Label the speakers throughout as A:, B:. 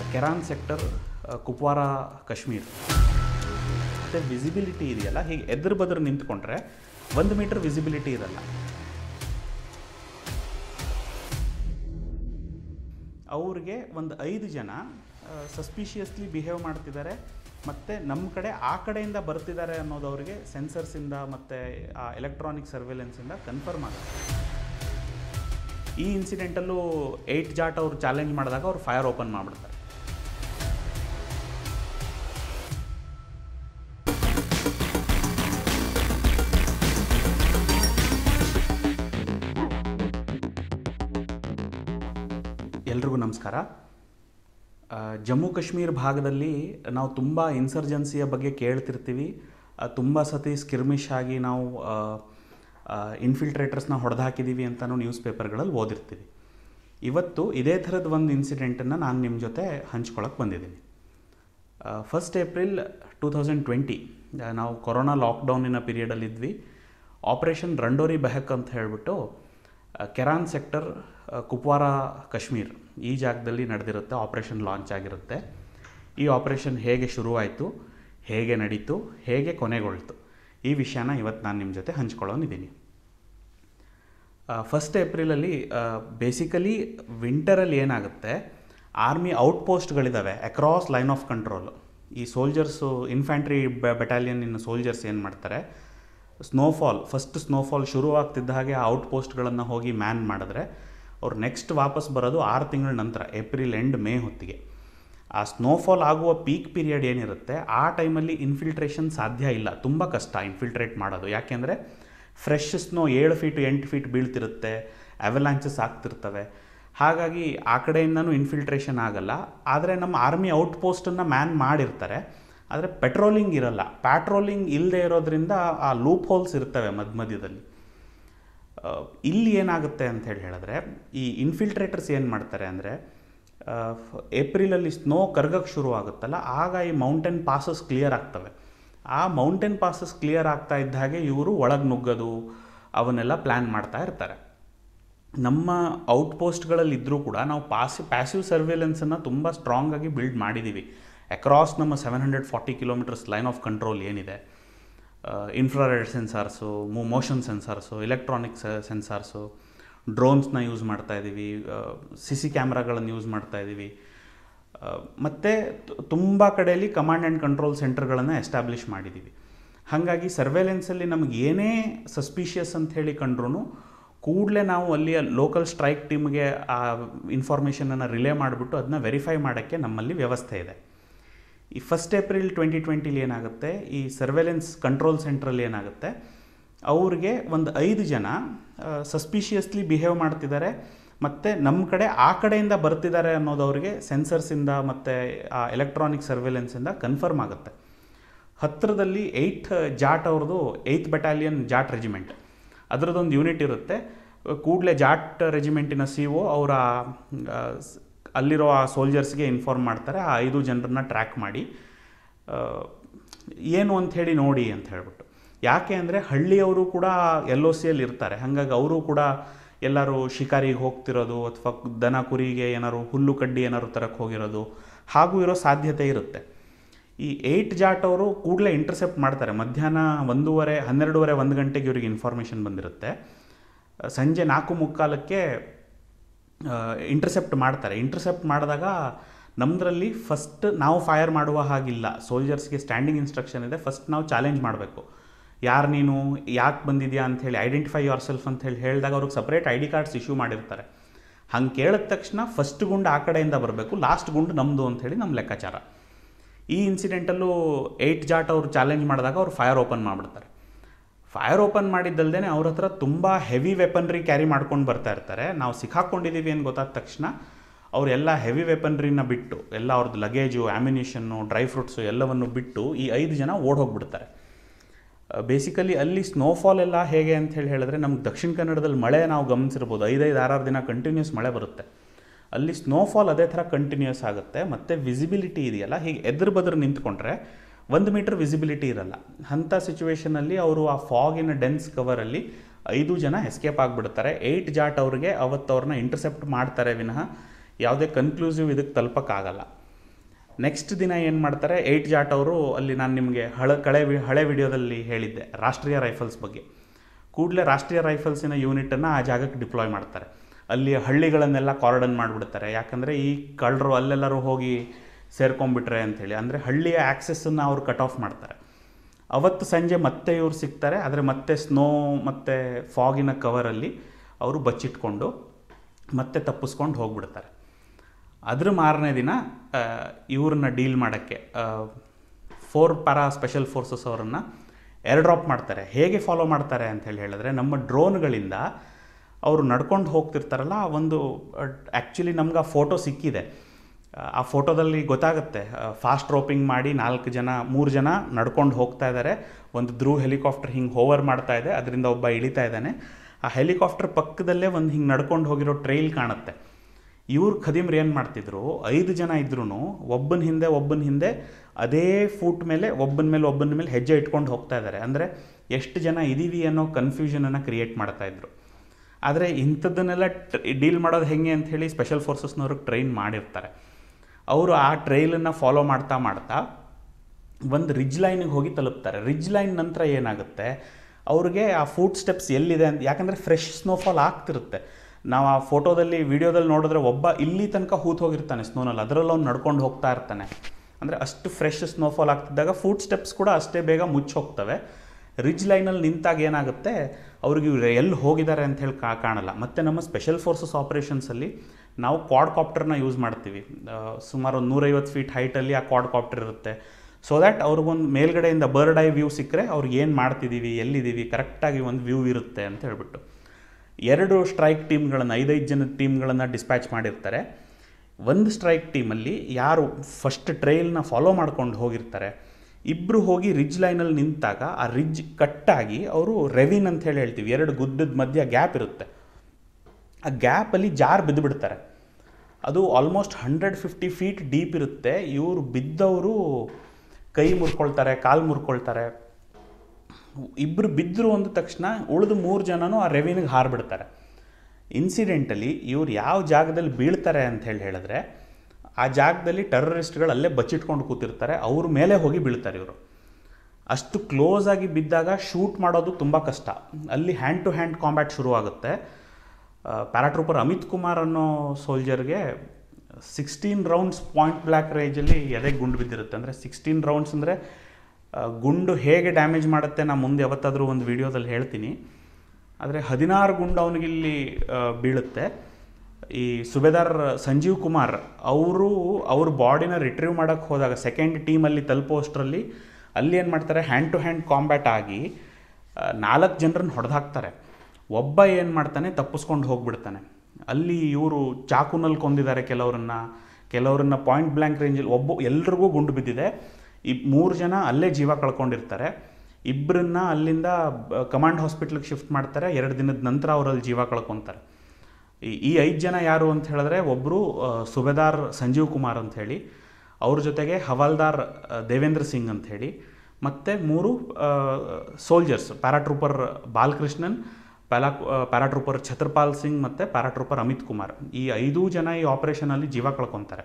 A: ಕೆರಾನ್ sector Kupwara Kashmir ಮತ್ತು visibility ಇದೆಯಲ್ಲ ಹೀಗೆ ಎದುರು ಬದುರು ನಿಂತ್ಕೊಂಡ್ರೆ ಒಂದು ಮೀಟರ್ ವಿಸಿಬಿಲಿಟಿ ಇರಲ್ಲ ಅವ್ರಿಗೆ ಒಂದು ಐದು ಜನ ಸಸ್ಪಿಷಿಯಸ್ಲಿ ಬಿಹೇವ್ ಮಾಡ್ತಿದ್ದಾರೆ ಮತ್ತು ನಮ್ಮ ಕಡೆ ಆ ಕಡೆಯಿಂದ ಬರ್ತಿದ್ದಾರೆ ಅನ್ನೋದು ಅವರಿಗೆ ಸೆನ್ಸರ್ಸಿಂದ ಮತ್ತು ಆ ಎಲೆಕ್ಟ್ರಾನಿಕ್ ಸರ್ವೆಲೆನ್ಸಿಂದ ಕನ್ಫರ್ಮ್ ಆಗುತ್ತೆ ಈ ಇನ್ಸಿಡೆಂಟಲ್ಲೂ ಏಯ್ಟ್ ಜಾಟ್ ಅವ್ರು ಚಾಲೆಂಜ್ ಮಾಡಿದಾಗ ಅವ್ರು ಫೈರ್ ಓಪನ್ ಮಾಡಿಬಿಡ್ತಾರೆ ಎಲ್ರಿಗೂ ನಮಸ್ಕಾರ ಆ, ಜಮ್ಮು ಕಾಶ್ಮೀರ ಭಾಗದಲ್ಲಿ ನಾವು ತುಂಬ ಇನ್ಸರ್ಜೆನ್ಸಿಯ ಬಗ್ಗೆ ಕೇಳ್ತಿರ್ತೀವಿ ಆ, ತುಂಬ ಸತಿ ಸ್ಕಿರ್ಮಿಶ್ ಆಗಿ ನಾವು ಇನ್ಫಿಲ್ಟ್ರೇಟರ್ಸ್ನ ಹೊಡೆದಾಕಿದ್ದೀವಿ ಅಂತಲೂ ನ್ಯೂಸ್ ಪೇಪರ್ಗಳಲ್ಲಿ ಓದಿರ್ತೀವಿ ಇವತ್ತು ಇದೇ ಥರದ ಒಂದು ಇನ್ಸಿಡೆಂಟನ್ನು ನಾನು ನಿಮ್ಮ ಜೊತೆ ಹಂಚ್ಕೊಳಕ್ಕೆ ಬಂದಿದ್ದೀನಿ first April two thousand twenty ನಾವು ಕೊರೋನಾ ಲಾಕ್ಡೌನಿನ ಪೀರಿಯಡಲ್ಲಿದ್ವಿ ಆಪ್ರೇಷನ್ ರಂಡೋರಿ ಬೆಹಕ್ ಅಂತ ಹೇಳಿಬಿಟ್ಟು ಆ, ಕೆರಾನ್ ಸೆಕ್ಟರ್ ಆ, ಕುಪ್ವಾರ ಕಾಶ್ಮೀರ್ ಈ ಜಾಗದಲ್ಲಿ ನಡೆದಿರುತ್ತೆ ಆಪ್ರೇಷನ್ ಲಾಂಚ್ ಆಗಿರುತ್ತೆ ಈ ಆಪ್ರೇಷನ್ ಹೇಗೆ ಶುರುವಾಯಿತು ಹೇಗೆ ನಡೀತು ಹೇಗೆ ಕೊನೆಗೊಳ್ತು ಈ ವಿಷಯನ ಇವತ್ತು ನಾನು ನಿಮ್ಮ ಜೊತೆ ಹಂಚ್ಕೊಳ್ಳೋನಿದ್ದೀನಿ ಫಸ್ಟ್ ಏಪ್ರಿಲಲ್ಲಿ ಬೇಸಿಕಲಿ ವಿಂಟರಲ್ಲಿ ಏನಾಗುತ್ತೆ ಆರ್ಮಿ ಔಟ್ಪೋಸ್ಟ್ಗಳಿದ್ದಾವೆ ಅಕ್ರಾಸ್ ಲೈನ್ ಆಫ್ ಕಂಟ್ರೋಲ್ ಈ ಸೋಲ್ಜರ್ಸು ಇನ್ಫ್ಯಾಂಟ್ರಿ ಬೆಟಾಲಿಯನ್ ಇನ್ನು ಸೋಲ್ಜರ್ಸ್ ಏನು ಮಾಡ್ತಾರೆ ಸ್ನೋಫಾಲ್ ಫಸ್ಟ್ ಸ್ನೋಫಾಲ್ ಶುರುವಾಗ್ತಿದ್ದ ಹಾಗೆ ಆ ಔಟ್ಪೋಸ್ಟ್ಗಳನ್ನು ಹೋಗಿ ಮ್ಯಾನ್ ಮಾಡಿದ್ರೆ ಅವ್ರು ನೆಕ್ಸ್ಟ್ ವಾಪಸ್ ಬರೋದು ಆರು ತಿಂಗಳ ನಂತರ ಏಪ್ರಿಲ್ ಎಂಡ್ ಮೇ ಹೊತ್ತಿಗೆ ಆ ಸ್ನೋಫಾಲ್ ಆಗುವ ಪೀಕ್ ಪೀರಿಯಡ್ ಏನಿರುತ್ತೆ ಆ ಟೈಮಲ್ಲಿ ಇನ್ಫಿಲ್ಟ್ರೇಷನ್ ಸಾಧ್ಯ ಇಲ್ಲ ತುಂಬ ಕಷ್ಟ ಇನ್ಫಿಲ್ಟ್ರೇಟ್ ಮಾಡೋದು ಯಾಕೆಂದರೆ ಫ್ರೆಶ್ ಸ್ನೋ ಏಳು ಫೀಟ್ ಎಂಟು ಫೀಟ್ ಬೀಳ್ತಿರುತ್ತೆ ಅವೆಲಾಂಚಸ್ ಆಗ್ತಿರ್ತವೆ ಹಾಗಾಗಿ ಆ ಕಡೆಯಿಂದನೂ ಇನ್ಫಿಲ್ಟ್ರೇಷನ್ ಆಗಲ್ಲ ಆದರೆ ನಮ್ಮ ಆರ್ಮಿ ಔಟ್ಪೋಸ್ಟನ್ನು ಮ್ಯಾನ್ ಮಾಡಿರ್ತಾರೆ ಆದರೆ ಪೆಟ್ರೋಲಿಂಗ್ ಇರಲ್ಲ ಪ್ಯಾಟ್ರೋಲಿಂಗ್ ಇಲ್ಲದೆ ಇರೋದ್ರಿಂದ ಆ ಲೂಪ್ ಹೋಲ್ಸ್ ಇರ್ತವೆ ಮಧ್ಯ ಮಧ್ಯದಲ್ಲಿ ಆ, ಇಲ್ಲಿ ಏನಾಗುತ್ತೆ ಅಂತ ಹೇಳಿ ಹೇಳಿದ್ರೆ ಈ ಇನ್ಫಿಲ್ಟ್ರೇಟರ್ಸ್ ಏನು ಮಾಡ್ತಾರೆ ಅಂದರೆ ಏಪ್ರಿಲಲ್ಲಿ ಸ್ನೋ ಕರ್ಗಕ್ಕೆ ಶುರು ಆಗುತ್ತಲ್ಲ ಆಗ ಈ ಮೌಂಟೇನ್ ಪಾಸಸ್ ಕ್ಲಿಯರ್ ಆಗ್ತವೆ ಆ ಮೌಂಟೇನ್ ಪಾಸಸ್ ಕ್ಲಿಯರ್ ಆಗ್ತಾ ಇದ್ದ ಹಾಗೆ ಇವರು ಒಳಗೆ ನುಗ್ಗೋದು ಅವನ್ನೆಲ್ಲ ಪ್ಲ್ಯಾನ್ ಮಾಡ್ತಾ ಇರ್ತಾರೆ ನಮ್ಮ ಔಟ್ಪೋಸ್ಟ್ಗಳಲ್ಲಿ ಇದ್ದರೂ ಕೂಡ ನಾವು ಪಾಸಿ ಪ್ಯಾಸಿವ್ ಸರ್ವೇಲೆನ್ಸನ್ನು ತುಂಬ ಸ್ಟ್ರಾಂಗಾಗಿ ಬಿಲ್ಡ್ ಮಾಡಿದ್ದೀವಿ ಅಕ್ರಾಸ್ ನಮ್ಮ seven hundred forty kilometres line of control ಏನಿದೆ infrared sensors motion sensors electronic sensors ಡ್ರೋನ್ಸ್ನ ಯೂಸ್ ಮಾಡ್ತಾ ಇದ್ದೀವಿ ಸಿ ಸಿ ಕ್ಯಾಮ್ರಾಗಳನ್ನು ಯೂಸ್ ಮಾಡ್ತಾ ಇದ್ದೀವಿ ಮತ್ತು ತುಂಬ ಕಡೆಯಲ್ಲಿ ಕಮಾಂಡ್ ಆ್ಯಂಡ್ ಕಂಟ್ರೋಲ್ ಸೆಂಟರ್ಗಳನ್ನು ಎಸ್ಟಾಬ್ಲಿಷ್ ಮಾಡಿದ್ದೀವಿ ಹಾಗಾಗಿ ಸರ್ವೇಲೆನ್ಸಲ್ಲಿ ನಮಗೆ ಏನೇ ಸಸ್ಪಿಷಿಯಸ್ ಅಂತ ಹೇಳಿ ಕಂಡ್ರೂ ಕೂಡಲೇ ನಾವು ಅಲ್ಲಿಯ ಲೋಕಲ್ ಸ್ಟ್ರೈಕ್ ಟೀಮ್ಗೆ ಆ ಇನ್ಫಾರ್ಮೇಷನನ್ನು ರಿಲೇ ಮಾಡಿಬಿಟ್ಟು ಅದನ್ನ ವೆರಿಫೈ ಮಾಡೋಕ್ಕೆ ನಮ್ಮಲ್ಲಿ ವ್ಯವಸ್ಥೆ ಇದೆ ಈ ಫಸ್ಟ್ ಏಪ್ರಿಲ್ ಟ್ವೆಂಟಿ ಟ್ವೆಂಟಿಲಿ ಏನಾಗುತ್ತೆ ಈ ಸರ್ವೆಲೆನ್ಸ್ ಕಂಟ್ರೋಲ್ ಸೆಂಟ್ರಲ್ಲಿ ಏನಾಗುತ್ತೆ ಅವ್ರಿಗೆ ಒಂದು ಐದು ಜನ ಸಸ್ಪಿಷಿಯಸ್ಲಿ ಬಿಹೇವ್ ಮಾಡ್ತಿದ್ದಾರೆ ಮತ್ತು ನಮ್ಮ ಕಡೆ ಆ ಕಡೆಯಿಂದ ಬರ್ತಿದ್ದಾರೆ ಅನ್ನೋದು ಅವರಿಗೆ ಸೆನ್ಸರ್ಸಿಂದ ಮತ್ತು ಆ ಎಲೆಕ್ಟ್ರಾನಿಕ್ ಸರ್ವೆಲೆನ್ಸಿಂದ ಕನ್ಫರ್ಮ್ ಆಗುತ್ತೆ ಹತ್ತಿರದಲ್ಲಿ ಏಯ್ಟ್ ಜಾಟ್ ಅವ್ರದ್ದು ಏಯ್ತ್ ಬೆಟಾಲಿಯನ್ ಜಾಟ್ ರೆಜಿಮೆಂಟ್ ಅದರದ್ದೊಂದು ಯೂನಿಟ್ ಇರುತ್ತೆ ಕೂಡಲೇ ಜಾಟ್ ರೆಜಿಮೆಂಟಿನ ಸಿ ಒ ಅವರ ಅಲ್ಲಿರೋ ಆ ಸೋಲ್ಜರ್ಸ್ಗೆ ಇನ್ಫಾರ್ಮ್ ಮಾಡ್ತಾರೆ ಆ ಐದು ಜನರನ್ನ ಟ್ರ್ಯಾಕ್ ಮಾಡಿ ಆ, ಏನು ಅಂಥೇಳಿ ನೋಡಿ ಅಂತ ಹೇಳ್ಬಿಟ್ಟು ಯಾಕೆ ಅಂದರೆ ಹಳ್ಳಿಯವರು ಕೂಡ ಎಲ್ ಒ ಸಿಯಲ್ಲಿ ಇರ್ತಾರೆ ಹಾಗಾಗಿ ಅವರು ಕೂಡ ಎಲ್ಲರೂ ಶಿಕಾರಿಗೆ ಹೋಗ್ತಿರೋದು ಅಥವಾ ದನ ಕುರಿಗೆ ಏನಾದ್ರು ಹುಲ್ಲು ಕಡ್ಡಿ ಏನಾದ್ರು ತರಕ್ಕೆ ಹೋಗಿರೋದು ಹಾಗೂ ಇರೋ ಸಾಧ್ಯತೆ ಇರುತ್ತೆ ಈ ಏಯ್ಟ್ ಜಾಟ್ ಅವರು ಕೂಡಲೇ ಇಂಟರ್ಸೆಪ್ಟ್ ಮಾಡ್ತಾರೆ ಮಧ್ಯಾಹ್ನ ಒಂದೂವರೆ ಹನ್ನೆರಡೂವರೆ ಒಂದು ಗಂಟೆಗೆ ಇವರಿಗೆ ಇನ್ಫಾರ್ಮೇಷನ್ ಬಂದಿರುತ್ತೆ ಆ, ಸಂಜೆ ನಾಲ್ಕು ಮುಕ್ಕಾಲಕ್ಕೆ ಇಂಟರ್ಸೆಪ್ಟ್ ಮಾಡ್ತಾರೆ ಇಂಟರ್ಸೆಪ್ಟ್ ಮಾಡಿದಾಗ ನಮ್ಮದ್ರಲ್ಲಿ ಫಸ್ಟ್ ನಾವು ಫೈರ್ ಮಾಡುವ ಹಾಗಿಲ್ಲ ಸೋಲ್ಜರ್ಸ್ಗೆ ಸ್ಟ್ಯಾಂಡಿಂಗ್ ಇನ್ಸ್ಟ್ರಕ್ಷನ್ ಇದೆ ಫಸ್ಟ್ ನಾವು ಚಾಲೆಂಜ್ ಮಾಡಬೇಕು ಯಾರು ನೀನು ಯಾಕೆ ಬಂದಿದ್ಯಾ ಅಂಥೇಳಿ ಐಡೆಂಟಿಫೈ ಯೋರ್ ಸೆಲ್ಫ್ ಅಂತ ಹೇಳಿ ಹೇಳಿದಾಗ ಅವ್ರಿಗೆ separate I D cards issue ಮಾಡಿರ್ತಾರೆ ಹಂಗೆ ಕೇಳಿದ ತಕ್ಷಣ ಫಸ್ಟ್ ಗುಂಡು ಆ ಕಡೆಯಿಂದ ಬರಬೇಕು ಲಾಸ್ಟ್ ಗುಂಡು ನಮ್ಮದು ಅಂಥೇಳಿ ನಮ್ಮ ಲೆಕ್ಕಾಚಾರ ಈ ಇನ್ಸಿಡೆಂಟಲ್ಲೂ ಏಯ್ಟ್ ಜಾಟ್ ಅವರು ಚಾಲೆಂಜ್ ಮಾಡಿದಾಗ ಅವ್ರು ಫೈರ್ ಓಪನ್ ಮಾಡಿಬಿಡ್ತಾರೆ ಫೈರ್ ಓಪನ್ ಮಾಡಿದ್ದಲ್ದೇ ಅವ್ರ ಹತ್ರ ತುಂಬ ಹೆವಿ ವೆಪನ್ರಿ ಕ್ಯಾರಿ ಮಾಡ್ಕೊಂಡು ಬರ್ತಾ ಇರ್ತಾರೆ ನಾವು ಸಿಕ್ಕಾಕೊಂಡಿದ್ದೀವಿ ಅಂತ ಗೊತ್ತಾದ ತಕ್ಷಣ ಅವರೆಲ್ಲ ಹೆವಿ ವೆಪನ್ರಿನ ಬಿಟ್ಟು ಎಲ್ಲ ಅವ್ರದ್ದು ಲಗೇಜು ಆ್ಯಮಿನೇಷನ್ನು ಡ್ರೈ ಫ್ರೂಟ್ಸು ಎಲ್ಲವನ್ನು ಬಿಟ್ಟು ಈ ಐದು ಜನ ಓಡ್ ಹೋಗ್ಬಿಡ್ತಾರೆ ಬೇಸಿಕಲಿ ಅಲ್ಲಿ ಸ್ನೋಫಾಲ್ ಎಲ್ಲ ಹೇಗೆ ಅಂತ ಹೇಳಿ ಹೇಳಿದ್ರೆ ನಮ್ಗೆ ದಕ್ಷಿಣ ಕನ್ನಡದಲ್ಲಿ ಮಳೆ ನಾವು ಗಮನಿಸಿರ್ಬೋದು ಐದೈದು ಆರಾರು ದಿನ ಕಂಟಿನ್ಯೂಸ್ ಮಳೆ ಬರುತ್ತೆ ಅಲ್ಲಿ ಸ್ನೋಫಾಲ್ ಅದೇ ಥರ ಕಂಟಿನ್ಯೂಸ್ ಆಗುತ್ತೆ ಮತ್ತು ವಿಸಿಬಿಲಿಟಿ ಇದೆಯಲ್ಲ ಹೀಗೆ ಎದುರು ಬದುರು ನಿಂತ್ಕೊಂಡ್ರೆ ಒಂದು ಮೀಟರ್ ವಿಸಿಬಿಲಿಟಿ ಇರಲ್ಲ ಅಂಥ ಸಿಚುವೇಷನಲ್ಲಿ ಅವರು ಆ ಫಾಗಿನ ಡೆನ್ಸ್ ಕವರಲ್ಲಿ ಐದು ಜನ ಎಸ್ಕೇಪ್ ಆಗಿಬಿಡ್ತಾರೆ ಏಯ್ಟ್ ಜಾಟ್ ಅವ್ರಿಗೆ ಅವತ್ತು ಅವ್ರನ್ನ ಇಂಟರ್ಸೆಪ್ಟ್ ಮಾಡ್ತಾರೆ ವಿನಃ ಯಾವುದೇ ಕನ್ಕ್ಲೂಸಿವ್ ಇದಕ್ಕೆ ತಲುಪಕ್ಕಾಗಲ್ಲ ನೆಕ್ಸ್ಟ್ ದಿನ ಏನು ಮಾಡ್ತಾರೆ ಏಯ್ಟ್ ಜಾಟ್ ಅವರು ಅಲ್ಲಿ ನಾನು ನಿಮಗೆ ಹಳ ಕಳೆ ವಿ- ಹಳೆ ವಿಡಿಯೋದಲ್ಲಿ ಹೇಳಿದ್ದೆ ರಾಷ್ಟ್ರೀಯ ರೈಫಲ್ಸ್ ಬಗ್ಗೆ ಕೂಡಲೇ ರಾಷ್ಟ್ರೀಯ ರೈಫಲ್ಸಿನ ಯೂನಿಟನ್ನು ಆ ಜಾಗಕ್ಕೆ ಡಿಪ್ಲಾಯ್ ಮಾಡ್ತಾರೆ ಅಲ್ಲಿ ಹಳ್ಳಿಗಳನ್ನೆಲ್ಲ ಕಾರ್ಡನ್ ಮಾಡಿಬಿಡ್ತಾರೆ ಯಾಕಂದರೆ ಈ ಕಳ್ಳರು ಅಲ್ಲೆಲ್ಲರೂ ಹೋಗಿ ಸೇರ್ಕೊಂಡ್ಬಿಟ್ರೆ ಅಂಥೇಳಿ ಅಂದರೆ ಹಳ್ಳಿಯ ಆ್ಯಕ್ಸೆಸ್ಸನ್ನು ಅವ್ರು ಕಟ್ ಆಫ್ ಮಾಡ್ತಾರೆ ಅವತ್ತು ಸಂಜೆ ಮತ್ತೆ ಇವ್ರು ಸಿಗ್ತಾರೆ ಆದರೆ ಮತ್ತೆ ಸ್ನೋ ಮತ್ತು ಫಾಗಿನ ಕವರಲ್ಲಿ ಅವರು ಬಚ್ಚಿಟ್ಕೊಂಡು ಮತ್ತೆ ತಪ್ಪಿಸ್ಕೊಂಡು ಹೋಗ್ಬಿಡ್ತಾರೆ ಅದ್ರ ಮಾರನೇ ದಿನ ಆ, ಇವ್ರನ್ನ ಡೀಲ್ ಮಾಡೋಕ್ಕೆ ಫೋರ್ ಪ್ಯಾರಾ ಸ್ಪೆಷಲ್ ಫೋರ್ಸಸ್ ಅವರನ್ನು ಏರ್ ಡ್ರಾಪ್ ಮಾಡ್ತಾರೆ ಹೇಗೆ ಫಾಲೋ ಮಾಡ್ತಾರೆ ಅಂತ ಹೇಳಿ ಹೇಳಿದ್ರೆ ನಮ್ಮ ಡ್ರೋನ್ಗಳಿಂದ ಅವರು ನಡ್ಕೊಂಡು ಹೋಗ್ತಿರ್ತಾರಲ್ಲ ಆ ಒಂದು ಆ್ಯಕ್ಚುಲಿ ನಮ್ಗೆ ಆ ಫೋಟೋ ಸಿಕ್ಕಿದೆ ಆ ಫೋಟೋದಲ್ಲಿ ಗೊತ್ತಾಗುತ್ತೆ ಫಾಸ್ಟ್ ರೋಪಿಂಗ್ ಮಾಡಿ ನಾಲ್ಕು ಜನ ಮೂರು ಜನ ನಡ್ಕೊಂಡು ಹೋಗ್ತಾ ಇದ್ದಾರೆ ಒಂದು ಧ್ರುವ ಹೆಲಿಕಾಪ್ಟರ್ ಹಿಂಗೆ ಹೋವರ್ ಮಾಡ್ತಾ ಇದೆ ಅದರಿಂದ ಒಬ್ಬ ಇಳಿತಾ ಇದ್ದಾನೆ ಆ ಹೆಲಿಕಾಪ್ಟರ್ ಪಕ್ಕದಲ್ಲೇ ಒಂದು ಹಿಂಗೆ ನಡ್ಕೊಂಡು ಹೋಗಿರೋ ಟ್ರೈಲ್ ಕಾಣುತ್ತೆ ಇವ್ರು ಖದೀಮ್ರು ಏನು ಮಾಡ್ತಿದ್ರು ಐದು ಜನ ಇದ್ರೂ ಒಬ್ಬನ ಹಿಂದೆ ಒಬ್ಬನ ಹಿಂದೆ ಅದೇ ಫೂಟ್ ಮೇಲೆ ಒಬ್ಬನ ಮೇಲೆ ಒಬ್ಬನ ಮೇಲೆ ಹೆಜ್ಜೆ ಇಟ್ಕೊಂಡು ಹೋಗ್ತಾ ಇದ್ದಾರೆ ಅಂದರೆ ಎಷ್ಟು ಜನ ಇದೀವಿ ಅನ್ನೋ ಕನ್ಫ್ಯೂಷನನ್ನು ಕ್ರಿಯೇಟ್ ಮಾಡ್ತಾ ಇದ್ರು ಆದರೆ ಇಂಥದ್ದನ್ನೆಲ್ಲ ಡೀಲ್ ಮಾಡೋದು ಹೆಂಗೆ ಅಂತ ಹೇಳಿ ಸ್ಪೆಷಲ್ ಫೋರ್ಸಸ್ನವ್ರಿಗೆ ಟ್ರೈನ್ ಮಾಡಿರ್ತಾರೆ ಅವರು ಆ ಟ್ರೈಲನ್ನು ಫಾಲೋ ಮಾಡ್ತಾ ಮಾಡ್ತಾ ಒಂದು ರಿಜ್ ಲೈನಿಗೆ ಹೋಗಿ ತಲುಪ್ತಾರೆ ರಿಜ್ ಲೈನ್ ನಂತರ ಏನಾಗುತ್ತೆ ಅವ್ರಿಗೆ ಆ ಫುಡ್ ಸ್ಟೆಪ್ಸ್ ಎಲ್ಲಿದೆ ಅಂತ ಯಾಕಂದರೆ ಫ್ರೆಶ್ ಸ್ನೋಫಾಲ್ ಆಗ್ತಿರುತ್ತೆ ನಾವು ಆ ಫೋಟೋದಲ್ಲಿ ವಿಡಿಯೋದಲ್ಲಿ ನೋಡಿದ್ರೆ ಒಬ್ಬ ಇಲ್ಲಿ ತನಕ ಹೂತ್ ಹೋಗಿರ್ತಾನೆ ಸ್ನೋನಲ್ಲಿ ಅದರಲ್ಲಿ ಅವ್ನು ನಡ್ಕೊಂಡು ಹೋಗ್ತಾ ಇರ್ತಾನೆ ಅಂದರೆ ಅಷ್ಟು ಫ್ರೆಶ್ ಸ್ನೋಫಾಲ್ ಆಗ್ತಿದ್ದಾಗ ಫುಡ್ ಸ್ಟೆಪ್ಸ್ ಕೂಡ ಅಷ್ಟೇ ಬೇಗ ಮುಚ್ಚಿ ಹೋಗ್ತವೆ ರಿಜ್ ಲೈನಲ್ಲಿ ನಿಂತಾಗ ಏನಾಗುತ್ತೆ ಅವ್ರಿಗೆ ಇವ್ರು ಎಲ್ಲಿ ಹೋಗಿದ್ದಾರೆ ಅಂತ ಹೇಳಿ ಕಾ ಕಾಣಲ್ಲ ಮತ್ತು ನಮ್ಮ ಸ್ಪೆಷಲ್ ಫೋರ್ಸಸ್ ಆಪ್ರೇಷನ್ಸಲ್ಲಿ ನಾವು ಕ್ವಾಡ್ ಕಾಪ್ಟರ್ನ ಯೂಸ್ ಮಾಡ್ತೀವಿ ಆ, ಸುಮಾರು ಒಂದು ನೂರೈವತ್ತು ಫೀಟ್ ಹೈಟಲ್ಲಿ ಆ ಕ್ವಾಡ್ ಕಾಪ್ಟರ್ ಇರುತ್ತೆ ಸೊ ದ್ಯಾಟ್ ಅವ್ರಿಗೊಂದು ಮೇಲ್ಗಡೆಯಿಂದ ಬರ್ಡ್ ಐ ವ್ಯೂ ಸಿಕ್ಕರೆ ಅವ್ರಿಗೆ ಏನು ಮಾಡ್ತಿದ್ದೀವಿ ಎಲ್ಲಿದ್ದೀವಿ ಕರೆಕ್ಟಾಗಿ ಒಂದು ವ್ಯೂ ಇರುತ್ತೆ ಅಂತ ಹೇಳ್ಬಿಟ್ಟು ಎರಡು ಸ್ಟ್ರೈಕ್ ಟೀಮ್ಗಳನ್ನು ಐದೈದು ಜನ ಟೀಮ್ಗಳನ್ನು ಡಿಸ್ಪ್ಯಾಚ್ ಮಾಡಿರ್ತಾರೆ ಒಂದು ಸ್ಟ್ರೈಕ್ ಟೀಮಲ್ಲಿ ಯಾರು ಫಸ್ಟ್ ಟ್ರೈಲ್ನ ಫಾಲೋ ಮಾಡ್ಕೊಂಡು ಹೋಗಿರ್ತಾರೆ ಇಬ್ಬರು ಹೋಗಿ ರಿಜ್ ಲೈನಲ್ಲಿ ನಿಂತಾಗ ಆ ರಿಜ್ ಕಟ್ಟಾಗಿ ಅವರು ರೆವಿನ್ ಅಂತ ಹೇಳಿ ಹೇಳ್ತೀವಿ ಎರಡು ಗುದ್ದದ ಮಧ್ಯ ಗ್ಯಾಪ್ ಇರುತ್ತೆ ಆ ಗ್ಯಾಪಲ್ಲಿ ಜಾರ್ ಬಿದ್ದು ಬಿಡ್ತಾರೆ ಅದು almost hundred fifty feet deep ಇರುತ್ತೆ ಇವರು ಬಿದ್ದವರು ಕೈ ಮುರ್ಕೊಳ್ತಾರೆ ಕಾಲು ಮುರ್ಕೊಳ್ತಾರೆ ಇಬ್ಬರು ಬಿದ್ದರು ಅಂದ ತಕ್ಷಣ ಉಳಿದು ಮೂರು ಜನನೂ ಆ ರೆವಿನಿಗೆ ಹಾರಿಬಿಡ್ತಾರೆ ಇನ್ಸಿಡೆಂಟಲಿ ಇವ್ರು ಯಾವ ಜಾಗದಲ್ಲಿ ಬೀಳ್ತಾರೆ ಅಂತ ಹೇಳಿ ಹೇಳಿದ್ರೆ ಆ ಜಾಗದಲ್ಲಿ ಟೆರರಿಸ್ಟ್ಗಳು ಅಲ್ಲೇ ಬಚ್ಚಿಟ್ಕೊಂಡು ಕೂತಿರ್ತಾರೆ ಅವ್ರ ಮೇಲೆ ಹೋಗಿ ಬೀಳ್ತಾರೆ ಇವರು ಅಷ್ಟು ಕ್ಲೋಸ್ ಆಗಿ ಬಿದ್ದಾಗ ಶೂಟ್ ಮಾಡೋದು ತುಂಬ ಕಷ್ಟ ಅಲ್ಲಿ ಹ್ಯಾಂಡ್ ಟು ಹ್ಯಾಂಡ್ ಕಾಂಬ್ಯಾಟ್ ಶುರುವಾಗುತ್ತೆ ಪ್ಯಾರಾಟ್ರೂಪರ್ ಅಮಿತ್ ಕುಮಾರ್ ಅನ್ನೋ ಸೋಲ್ಜರ್ಗೆ ಸಿಕ್ಸ್ಟೀನ್ ರೌಂಡ್ಸ್ ಪಾಯಿಂಟ್ ಬ್ಲ್ಯಾಕ್ ರೇಂಜಲ್ಲಿ ಎದೆ ಗುಂಡು ಬಿದ್ದಿರುತ್ತೆ ಅಂದರೆ ಸಿಕ್ಸ್ಟೀನ್ ರೌಂಡ್ಸ್ ಅಂದರೆ ಗುಂಡು ಹೇಗೆ ಡ್ಯಾಮೇಜ್ ಮಾಡುತ್ತೆ ನಾನು ಮುಂದೆ ಯಾವತ್ತಾದರೂ ಒಂದು ವಿಡಿಯೋದಲ್ಲಿ ಹೇಳ್ತೀನಿ ಆದರೆ ಹದಿನಾರು ಗುಂಡು ಅವನಿಗಿಲ್ಲಿ ಬೀಳುತ್ತೆ ಈ ಸುಬೇದಾರ್ ಸಂಜೀವ್ ಕುಮಾರ್ ಅವರು ಅವ್ರ ಬಾಡಿನ ರಿಟ್ರೀವ್ ಮಾಡೋಕ್ಕೆ ಹೋದಾಗ ಸೆಕೆಂಡ್ ಟೀಮಲ್ಲಿ ತಲುಪೋಷ್ಟರಲ್ಲಿ ಅಲ್ಲಿ ಏನು ಮಾಡ್ತಾರೆ ಹ್ಯಾಂಡ್ ಟು ಹ್ಯಾಂಡ್ ಕಾಂಬ್ಯಾಟ್ ಆಗಿ ನಾಲ್ಕು ಜನರನ್ನ ಹೊಡೆದಾಕ್ತಾರೆ ಒಬ್ಬ ಏನು ಮಾಡ್ತಾನೆ ತಪ್ಪಿಸ್ಕೊಂಡು ಹೋಗ್ಬಿಡ್ತಾನೆ ಅಲ್ಲಿ ಇವರು ಚಾಕುನಲ್ಲಿ ಕೊಂದಿದ್ದಾರೆ ಕೆಲವರನ್ನ ಕೆಲವರನ್ನ ಪಾಯಿಂಟ್ ಬ್ಲ್ಯಾಂಕ್ ರೇಂಜಲ್ಲಿ ಒಬ್ಬ ಎಲ್ರಿಗೂ ಗುಂಡು ಬಿದ್ದಿದೆ ಈ ಮೂರು ಜನ ಅಲ್ಲೇ ಜೀವ ಕಳ್ಕೊಂಡಿರ್ತಾರೆ ಇಬ್ಬರನ್ನ ಅಲ್ಲಿಂದ ಕಮಾಂಡ್ ಹಾಸ್ಪಿಟ್ಲಿಗೆ ಶಿಫ್ಟ್ ಮಾಡ್ತಾರೆ ಎರಡು ದಿನದ ನಂತರ ಅವರಲ್ಲಿ ಜೀವ ಕಳ್ಕೊತಾರೆ ಈ ಈ ಐದು ಜನ ಯಾರು ಅಂತ ಹೇಳಿದ್ರೆ ಒಬ್ಬರು ಸುಬೇದಾರ್ ಸಂಜೀವ್ ಕುಮಾರ್ ಅಂತ ಹೇಳಿ ಅವ್ರ ಜೊತೆಗೆ ಹವಾಲ್ದಾರ್ ಆ, ದೇವೇಂದ್ರ ಸಿಂಗ್ ಅಂತ ಹೇಳಿ ಮತ್ತು ಮೂರು ಸೋಲ್ಜರ್ಸ್ ಪ್ಯಾರಾಟ್ರೂಪರ್ ಬಾಲಕೃಷ್ಣನ್ ಪ್ಯಾಲಾ ಪ್ಯಾರಾಟ್ರೂಪರ್ ಛತ್ರಪಾಲ್ ಸಿಂಗ್ ಮತ್ತು ಪ್ಯಾರಾಟ್ರೂಪರ್ ಅಮಿತ್ ಕುಮಾರ್ ಈ ಐದೂ ಜನ ಈ ಆಪರೇಷನಲ್ಲಿ ಜೀವ ಕಳ್ಕೊತಾರೆ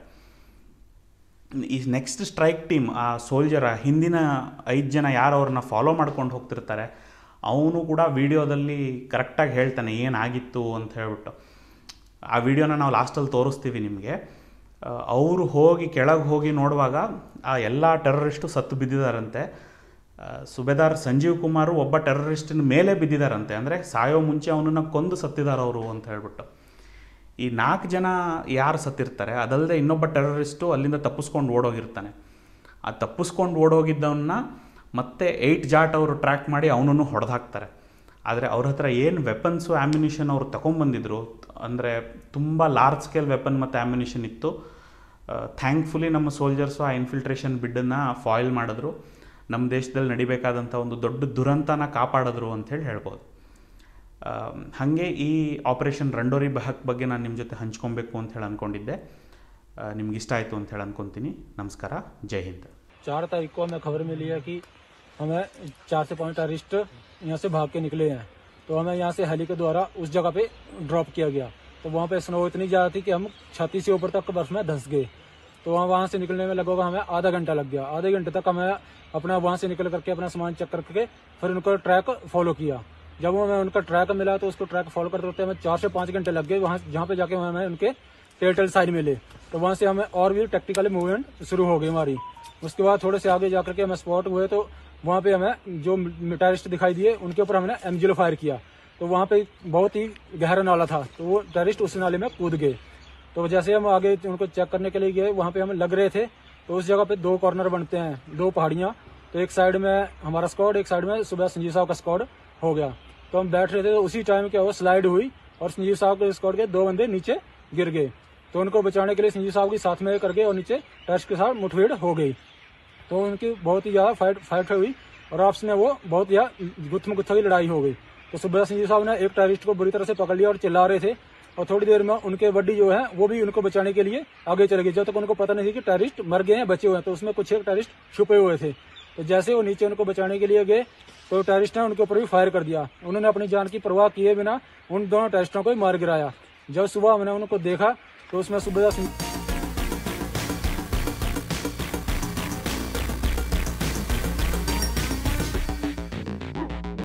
A: ಈ ನೆಕ್ಸ್ಟ್ ಸ್ಟ್ರೈಕ್ ಟೀಮ್ ಆ ಸೋಲ್ಜರ್ ಹಿಂದಿನ ಐದು ಜನ ಯಾರು ಅವ್ರನ್ನ ಫಾಲೋ ಮಾಡ್ಕೊಂಡು ಹೋಗ್ತಿರ್ತಾರೆ ಅವನು ಕೂಡ ವಿಡಿಯೋದಲ್ಲಿ ಕರೆಕ್ಟಾಗಿ ಹೇಳ್ತಾನೆ ಏನಾಗಿತ್ತು ಅಂತ ಹೇಳ್ಬಿಟ್ಟು ಆ ವಿಡಿಯೋನ ನಾವು ಲಾಸ್ಟಲ್ಲಿ ತೋರಿಸ್ತೀವಿ ನಿಮಗೆ ಅವರು ಹೋಗಿ ಕೆಳಗೆ ಹೋಗಿ ನೋಡುವಾಗ ಆ ಎಲ್ಲ ಟೆರರಿಸ್ಟು ಸತ್ತು ಬಿದ್ದಿದ್ದಾರಂತೆ ಆ, ಸುಬೇದಾರ್ ಸಂಜೀವ್ ಕುಮಾರು ಒಬ್ಬ ಟೆರರಿಸ್ಟಿನ ಮೇಲೆ ಬಿದ್ದಿದ್ದಾರಂತೆ ಅಂದರೆ ಸಾಯೋ ಮುಂಚೆ ಅವನನ್ನು ಕೊಂದು ಸತ್ತಿದ್ದಾರೆ ಅವರು ಅಂತ ಹೇಳ್ಬಿಟ್ಟು ಈ ನಾಲ್ಕು ಜನ ಯಾರು ಸತ್ತಿರ್ತಾರೆ ಅದಲ್ಲದೆ ಇನ್ನೊಬ್ಬ ಟೆರರಿಸ್ಟು ಅಲ್ಲಿಂದ ತಪ್ಪಿಸ್ಕೊಂಡು ಓಡೋಗಿರ್ತಾನೆ ಆ ತಪ್ಪಿಸ್ಕೊಂಡು ಓಡೋಗಿದ್ದವನ್ನ ಮತ್ತೆ ಏಯ್ಟ್ ಜಾಟ್ ಅವರು ಟ್ರ್ಯಾಕ್ ಮಾಡಿ ಅವನನ್ನು ಹೊಡೆದಾಕ್ತಾರೆ ಆದರೆ ಅವ್ರ ಹತ್ರ ಏನು ವೆಪನ್ಸು ಆ್ಯಮ್ಯುನಿಷನ್ ಅವ್ರು ತೊಗೊಂಬಂದಿದ್ರು ಅಂದರೆ ತುಂಬ ಲಾರ್ಜ್ ಸ್ಕೇಲ್ ವೆಪನ್ ಮತ್ತು ಆ್ಯಮ್ಯುನಿಷನ್ ಇತ್ತು ಥ್ಯಾಂಕ್ಫುಲಿ ನಮ್ಮ ಸೋಲ್ಜರ್ಸು ಆ ಇನ್ಫಿಲ್ಟ್ರೇಷನ್ ಬಿಡ್ಡನ್ನು ಫಾಯಿಲ್ ಮಾಡಿದ್ರು ನಮ್ಮ ದೇಶದಲ್ಲಿ ನಡಿಬೇಕಾದಂಥ ಒಂದು ದೊಡ್ಡ ದುರಂತನ ಕಾಪಾಡಿದ್ರು ಅಂಥೇಳಿ ಹೇಳ್ಬೋದು ಹಾಗೆ ಈ ಆಪರೇಷನ್ ರಂಡೋರಿ ಬಹಕ್ ಬಗ್ಗೆ ನಾನು ನಿಮ್ಮ ಜೊತೆ ಹಂಚ್ಕೊಬೇಕು ಅಂತ ಹೇಳಿ ಅಂದ್ಕೊಂಡಿದ್ದೆ ನಿಮ್ಗೆ ಇಷ್ಟ ಆಯಿತು ಅಂತ ಹೇಳಿ ಅಂದ್ಕೊತೀನಿ ನಮಸ್ಕಾರ ಜೈ ಹಿಂದ್
B: चार तारीख को हमें खबर मिली है कि हमें चार से पांच टेररिस्ट यहाँ से भाग के निकले हैं तो हमें यहाँ से हेली के द्वारा उस जगह पे ड्रॉप किया गया तो वहाँ पे स्नो इतनी ज्यादा थी कि हम छाती से ऊपर तक बर्फ में धंस गए तो वहाँ वहाँ से निकलने में लगभग हमें आधा घंटा लग गया आधे घंटे तक हमें अपना वहाँ से निकल करके अपना सामान चेक करके फिर उनका ट्रैक फॉलो किया जब वो हमें उनका ट्रैक मिला तो उसको ट्रैक फॉलो करते करते हमें चार से पाँच घंटे लग गए वहाँ जहाँ पे जाके हमें उनके टेटल साइड मिले तो वहाँ से हमें और भी टेक्निकली मूवमेंट शुरू हो गई हमारी उसके बाद थोड़े से आगे जाकर के हमें स्पॉट हुए तो वहाँ पे हमें जो टेररिस्ट दिखाई दिए उनके ऊपर हमने एमजीएल फायर किया तो वहाँ पे बहुत ही गहरा नाला था तो वो टेररिस्ट उस नाले में कूद गए तो जैसे हम आगे उनको चेक करने के लिए गए वहाँ पे हमें लग रहे थे तो उस जगह पे दो कॉर्नर बनते हैं दो पहाड़ियाँ तो एक साइड में हमारा स्क्वाड एक साइड में सुबह संजीव साहब का स्क्वाड हो गया तो हम बैठ रहे थे तो उसी टाइम क्या हुआ स्लाइड हुई और संजीव साहब के स्क्वाड के दो बंदे नीचे गिर गए तो उनको बचाने के लिए संजीव साहब की साथ में करके और नीचे टेस्ट के साथ मुठभेड़ हो गई तो उनकी बहुत ही ज्यादा फाइट फाइट हुई और आपस में वो बहुत ज्यादा गुत्थम गुत्था की लड़ाई हो गई तो सुबह संजीव साहब ने एक टेररिस्ट को बुरी तरह से पकड़ लिया और चिल्ला रहे थे और थोड़ी देर में उनके बड्डी जो है वो भी उनको बचाने के लिए आगे चले गए जब तक उनको पता नहीं थी कि टेररिस्ट मर गए हैं बचे हुए हैं तो उसमें कुछ एक टेररिस्ट छुपे हुए थे तो जैसे वो नीचे उनको बचाने के लिए गए तो टेररिस्ट ने उनके ऊपर भी फायर कर दिया उन्होंने अपनी जान की परवाह किए बिना उन दोनों टेररिस्टों को ही मार गिराया जब सुबह हमने उनको देखा तो उसमें सुबह